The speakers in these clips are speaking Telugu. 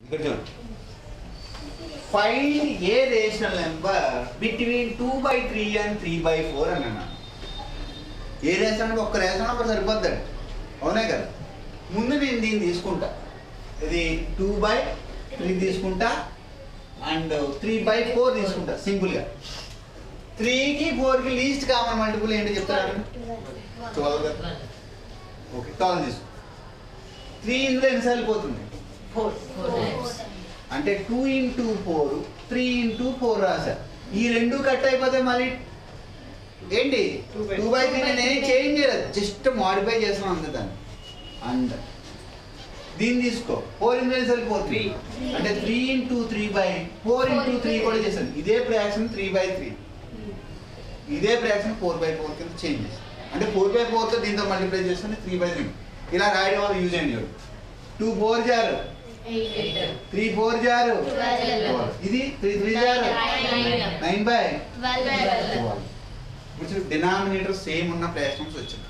ఇక్కడ చూడండి find a rational number between two by three and three by four అని అన్నాను ఏ రేషన్ నెంబర్ ఒక్క రేషన్ నెంబర్ సరిపోద్దండి అవునే కదా ముందు నేను దీన్ని తీసుకుంటా ఇది టూ బై త్రీ తీసుకుంటా అండ్ త్రీ బై ఫోర్ తీసుకుంటా సింపుల్గా త్రీకి ఫోర్కి లీస్ట్ కామన్ మల్టిపుల్ ఏంటో చెప్తారా ట్వెల్వ్ కదా ఓకే ట్వెల్వ్ తీసుకో త్రీ ఇందులో ఎన్నిసార్లు పోతుంది ఫోర్ ఫోర్ టైమ్స్ అంటే two into four three into four రాశా ఈ రెండు కట్ అయిపోతే మళ్ళీ ఏంటి Two by two by three నేను చేంజ్ చేయలేదు జస్ట్ మాడిఫై చేస్తున్నాను అంతే దాన్ని అండ్ దీన్ని తీసుకో ఫోర్ ఇందులో సరిపోతుంది Three. అంటే three into three by four into three కూడా చేశాను ఇదే ఫ్రాక్షన్ త్రీ బై త్రీ ఇదే ఫ్రాక్షన్ ఫోర్ బై ఫోర్ కింద చేంజ్ చేశాను అంటే ఫోర్ బై ఫోర్తో దీంతో మల్టిప్లై చేస్తాను త్రీ బై త్రీ ఇలా రాయడం వల్ల యూజ్ అయ్యింది టూ ఫోర్ జారు ఎయిట్ త్రీ ఫోర్ జారు Twelve. ఇది త్రీ త్రీ జారు Nine. నైన్ బై ట్వెల్వ్ ఇప్పుడు డినామినేటర్ సేమ్ ఉన్న ఫ్రాక్షన్స్ వచ్చింది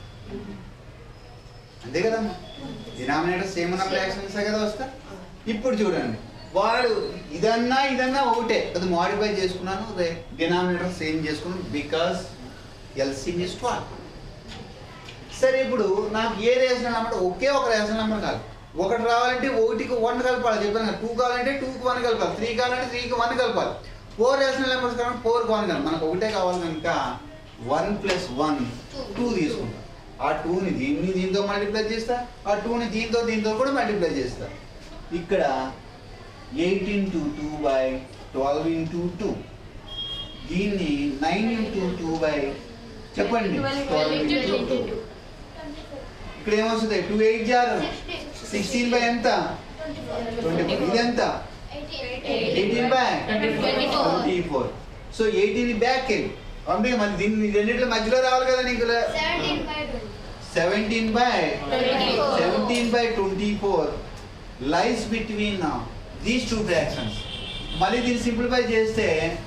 అంతే కదమ్మా డినామినేటర్ సేమ్ ఉన్న ఫ్రాక్షన్స్ కదా వస్తా ఇప్పుడు చూడండి వాడు ఇదన్నా ఇదన్నా ఒకటే అది మాడిఫై చేసుకున్నాను డినామినేటర్ సేమ్ చేసుకున్నాను బికాస్ ఎల్సిఎం ఇస్ ట్వెల్వ్ సరే ఇప్పుడు నాకు ఏ రేషన్ నెంబర్ ఒకే ఒక రేషన్ నెంబర్ కాదు ఒకటి రావాలంటే ఒకటికి వన్ కలపాలి చెప్పాను కదా టూ కావాలంటే టూకి వన్ కలపాలి త్రీ కావాలంటే త్రీకి వన్ కలపాలి ఫోర్ రేషనల్ నెంబర్స్ కావాలంటే ఫోర్కి వన్ కలపాలి మనకు ఒకటే కావాలి కనుక వన్ ప్లస్ వన్ టూ తీసుకుంటాం ఆ టూని దీన్ని దీంతో మల్టిప్లై చేస్తా ఆ టూని దీంతో దీంతో కూడా మల్టిప్లై చేస్తా ఇక్కడ eight into two by twelve into two దీన్ని నైన్ ఇంటూ టూ బై చెప్పండి ట్వెల్వ్ ఇంటూ టూ ఇక్కడ ఏమొస్తుంది టూ ఎయిట్ జార్ సిక్స్టీన్ బై ఎంత ట్వంటీ ఫోర్ ఇది ఎంత eighteen by twenty four so eighteen back వెళ్ళి అంటే మరి దీన్ని రెండింటిలో మధ్యలో రావాలి కదా నీకు seventeen by seventeen by twenty four lies between these two fractions మళ్ళీ దీన్ని సింప్లిఫై చేస్తే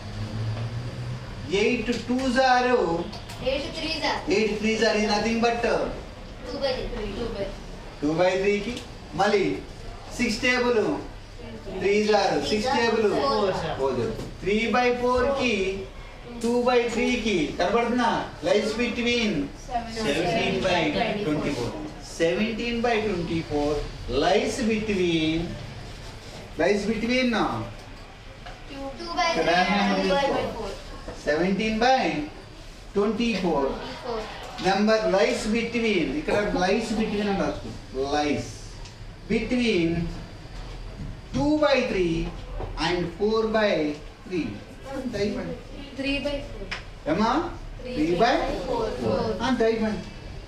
ఎయిట్ టూ జారు ఎయిట్ త్రీ జార్ ఇది నథింగ్ బట్ టూ బై త్రీకి మళ్ళీ సిక్స్ టేబుల్ త్రీ జార్ six table four three by four కి టూ బై త్రీ కి కనబడుతున్నా lies between seventeen by twenty four seventeen by twenty four lies between lies between seventeen by twenty four number lies between ఇక్కడ లైస్ బిట్వీన్ అని రాసుకో lies between two by three and four by three అంత అయిపోయింది త్రీ బై ఫోర్ ఏమా త్రీ బై అంత అయిపోయింది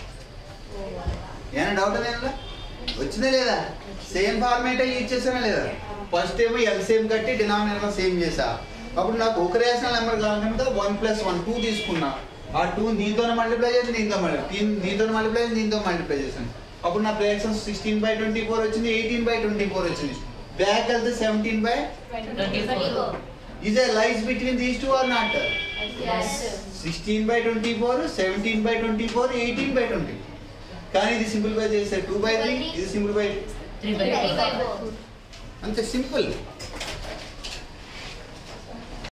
ఏమైనా డౌట్ లేదా వచ్చిందా లేదా సేమ్ ఫార్మేట్ యూజ్ చేసానా లేదా ఫస్ట్ ఏమో ఎల్సేమ్ కట్టి డినామినేటర్ సేమ్ చేసా అప్పుడు నాకు ఒక రేషనల్ నెంబర్ కావాలంటే వన్ ప్లస్ వన్ టూ తీసుకున్నా ఆ టూ దీంతో మల్టిప్లై చేసి దీంతో మల్టిప్లై దీంతో మల్టిప్లై చేసి దీంతో మల్టిప్లై చేశాను అప్పుడు నా fractions sixteen by twenty four వచ్చింది ఎయిటీన్ బై ట్వంటీ ఫోర్ వచ్చింది బ్యాక్ వెళ్తే seventeen by twenty four is a lies between these two or not sixteen by twenty four seventeen by twenty four eighteen by twenty కానీ ఇది సింపుల్ బై చేస్తే టూ బై త్రీ ఇది simplify three by four అంతే సింపుల్